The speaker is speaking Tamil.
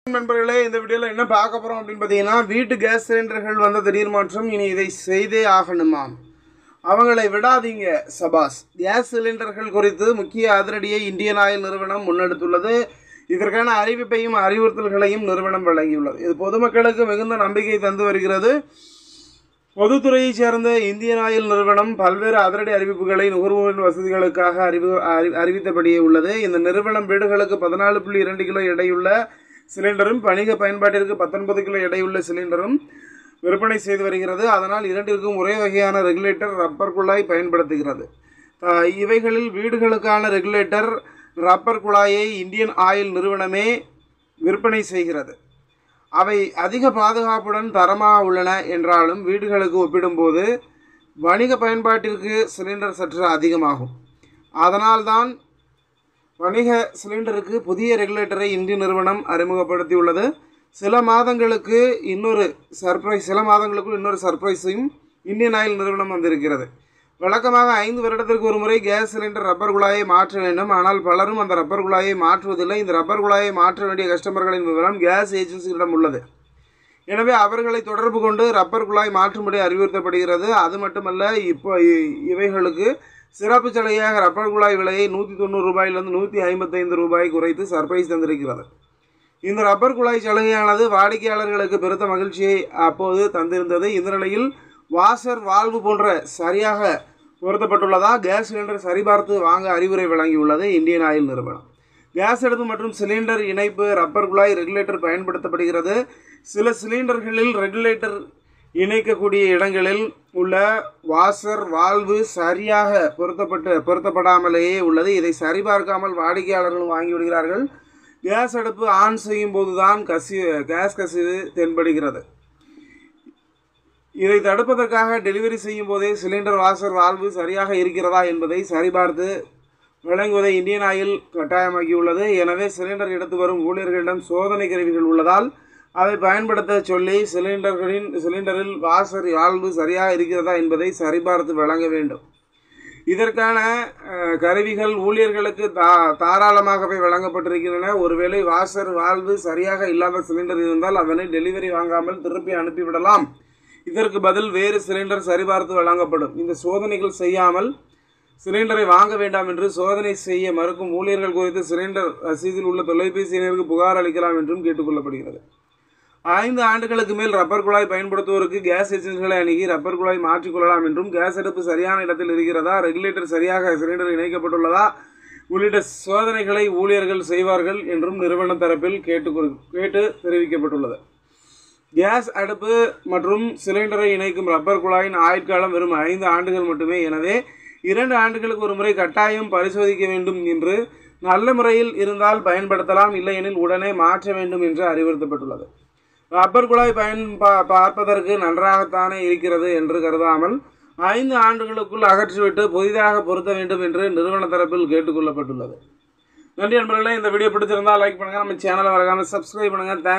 நண்பர்களே இந்த வீடியோவில் என்ன பார்க்க போகிறோம் அப்படின்னு பார்த்தீங்கன்னா வீட்டு கேஸ் சிலிண்டர்கள் வந்த திடீர் மாற்றம் இனி இதை செய்தே ஆகணுமாம் அவங்களை விடாதீங்க சபாஸ் கேஸ் சிலிண்டர்கள் குறித்து முக்கிய அதிரடியை இந்தியன் ஆயில் நிறுவனம் முன்னெடுத்துள்ளது இதற்கான அறிவிப்பையும் அறிவுறுத்தல்களையும் நிறுவனம் வழங்கியுள்ளது இது பொதுமக்களுக்கு மிகுந்த நம்பிக்கை தந்து வருகிறது பொதுத்துறையைச் சேர்ந்த இந்தியன் ஆயில் நிறுவனம் பல்வேறு அதிரடி அறிவிப்புகளை நுகர்வோரின் வசதிகளுக்காக அறிவு அறி- அறிவித்தபடியே உள்ளது இந்த நிறுவனம் வீடுகளுக்கு பதினாலு புள்ளி இரண்டு கிலோ எடையுள்ள சிலிண்டரும் வணிக பயன்பாட்டிற்கு பத்தொன்பது கிலோ எடையுள்ள சிலிண்டரும் விற்பனை செய்து வருகிறது அதனால் இரண்டிற்கும் ஒரே வகையான ரெகுலேட்டர் ரப்பர் குழாய் பயன்படுத்துகிறது அஹ் இவைகளில் வீடுகளுக்கான ரெகுலேட்டர் ரப்பர் குழாயை இந்தியன் ஆயில் நிறுவனமே விற்பனை செய்கிறது அவை அதிக பாதுகாப்புடன் தரமாக உள்ளன என்றாலும் வீடுகளுக்கு ஒப்பிடும்போது வணிக பயன்பாட்டிற்கு சிலிண்டர் சற்று அதிகமாகும் அதனால்தான் வணிக சிலிண்டருக்கு புதிய ரெகுலேட்டரை இந்திய நிறுவனம் அறிமுகப்படுத்தியுள்ளது சில மாதங்களுக்கு இன்னொரு சர்ப்ரைஸ் சில மாதங்களுக்குள் இன்னொரு சர்ப்ரைஸையும் இந்தியன் ஆயில் நிறுவனம் வந்திருக்கிறது வழக்கமாக ஐந்து வருடத்திற்கு ஒரு முறை கேஸ் சிலிண்டர் ரப்பர் குழாயை மாற்ற வேண்டும் ஆனால் பலரும் அந்த ரப்பர் குழாயை மாற்றுவதில்லை இந்த ரப்பர் குழாயை மாற்ற வேண்டிய கஸ்டமர்களின் விவரம் கேஸ் ஏஜென்சிகளிடம் உள்ளது எனவே அவர்களை தொடர்பு கொண்டு ரப்பர் குழாய் மாற்றும்படி அறிவுறுத்தப்படுகிறது அது மட்டுமல்ல இப்போ இ- இவைகளுக்கு சிறப்பு சலுகையாக ரப்பர் குழாய் விலையை நூற்றி தொண்ணூறு ரூபாயிலிருந்து நூற்றி ஐம்பத்தைந்து ரூபாய் குறைத்து சர்ப்ரைஸ் தந்திருக்கிறது இந்த ரப்பர் குழாய் சலுகையானது வாடிக்கையாளர்களுக்கு பெருத்த மகிழ்ச்சியை அப்போது தந்திருந்தது இந்த நிலையில் வாஷர் வால்வு போன்ற சரியாக பொருத்தப்பட்டுள்ளதா கேஸ் சிலிண்டர் சரிபார்த்து வாங்க அறிவுரை வழங்கியுள்ளது இந்தியன் ஆயில் நிறுவனம் கேஸ் அடுப்பு மற்றும் சிலிண்டர் இணைப்பு ரப்பர் குழாய் ரெகுலேட்டர் பயன்படுத்தப்படுகிறது சில சிலிண்டர்களில் ரெகுலேட்டர் இணைக்கக்கூடிய இடங்களில் உள்ள வாஷர் வால்வு சரியாக பொருத்தப்பட்டு பொருத்தப்படாமலேயே உள்ளது இதை சரிபார்க்காமல் வாடிக்கையாளர்கள் வாங்கிவிடுகிறார்கள் கேஸ் அடுப்பு ஆன் செய்யும் போதுதான் கசிவு கேஸ் கசிவு தென்படுகிறது இதை தடுப்பதற்காக டெலிவரி செய்யும் போதே சிலிண்டர் வாஷர் வால்வு சரியாக இருக்கிறதா என்பதை சரிபார்த்து வழங்குவதை இந்தியன் ஆயில் கட்டாயமாக்கியுள்ளது எனவே சிலிண்டர் எடுத்து வரும் ஊழியர்களிடம் சோதனை கருவிகள் உள்ளதால் அதை பயன்படுத்த சொல்லி சிலிண்டர்களின் சிலிண்டரில் வாஷர் வால்வு சரியாக இருக்கிறதா என்பதை சரிபார்த்து வழங்க வேண்டும் இதற்கான அஹ், கருவிகள் ஊழியர்களுக்கு தா தாராளமாகவே வழங்கப்பட்டிருக்கின்றன ஒருவேளை வாஷர் வால்வு சரியாக இல்லாத சிலிண்டர் இருந்தால் அதனை டெலிவரி வாங்காமல் திருப்பி அனுப்பிவிடலாம் இதற்கு பதில் வேறு சிலிண்டர் சரிபார்த்து வழங்கப்படும் இந்த சோதனைகள் செய்யாமல் சிலிண்டரை வாங்க வேண்டாம் என்று சோதனை செய்ய மறுக்கும் ஊழியர்கள் குறித்து சிலிண்டர் ரசீதில் உள்ள தொலைபேசி எண்ணிற்கு புகார் அளிக்கலாம் என்றும் கேட்டுக்கொள்ளப்படுகிறது ஐந்து ஆண்டுகளுக்கு மேல் ரப்பர் குழாய் பயன்படுத்துவோருக்கு கேஸ் ஏஜென்சிகளை அணுகி ரப்பர் குழாய் மாற்றிக்கொள்ளலாம் என்றும் கேஸ் அடுப்பு சரியான இடத்தில் இருக்கிறதா ரெகுலேட்டர் சரியாக சிலிண்டர் இணைக்கப்பட்டுள்ளதா உள்ளிட்ட சோதனைகளை ஊழியர்கள் செய்வார்கள் என்றும் நிறுவன தரப்பில் கேட்டு கேட்டு தெரிவிக்கப்பட்டுள்ளது கேஸ் அடுப்பு மற்றும் சிலிண்டரை இணைக்கும் ரப்பர் குழாயின் ஆயுட்காலம் வெறும் ஐந்து ஆண்டுகள் மட்டுமே எனவே இரண்டு ஆண்டுகளுக்கு ஒரு முறை கட்டாயம் பரிசோதிக்க வேண்டும் என்று நல்ல முறையில் இருந்தால் பயன்படுத்தலாம் இல்லையெனில் உடனே மாற்ற வேண்டும் என்று அறிவுறுத்தப்பட்டுள்ளது ரப்பர் குழாய் பயன் பா- பார்ப்பதற்கு நன்றாகத்தானே இருக்கிறது என்று கருதாமல் ஐந்து ஆண்டுகளுக்குள் அகற்றிவிட்டு புதிதாக பொருத்த வேண்டும் என்று நிறுவன தரப்பில் கேட்டுக்கொள்ளப்பட்டுள்ளது நன்றி நண்பர்களே இந்த வீடியோ பிடிச்சிருந்தால் லைக் பண்ணுங்கள் நம்ம சேனலை மறக்காமல் சப்ஸ்கிரைப் பண்ணுங்கள்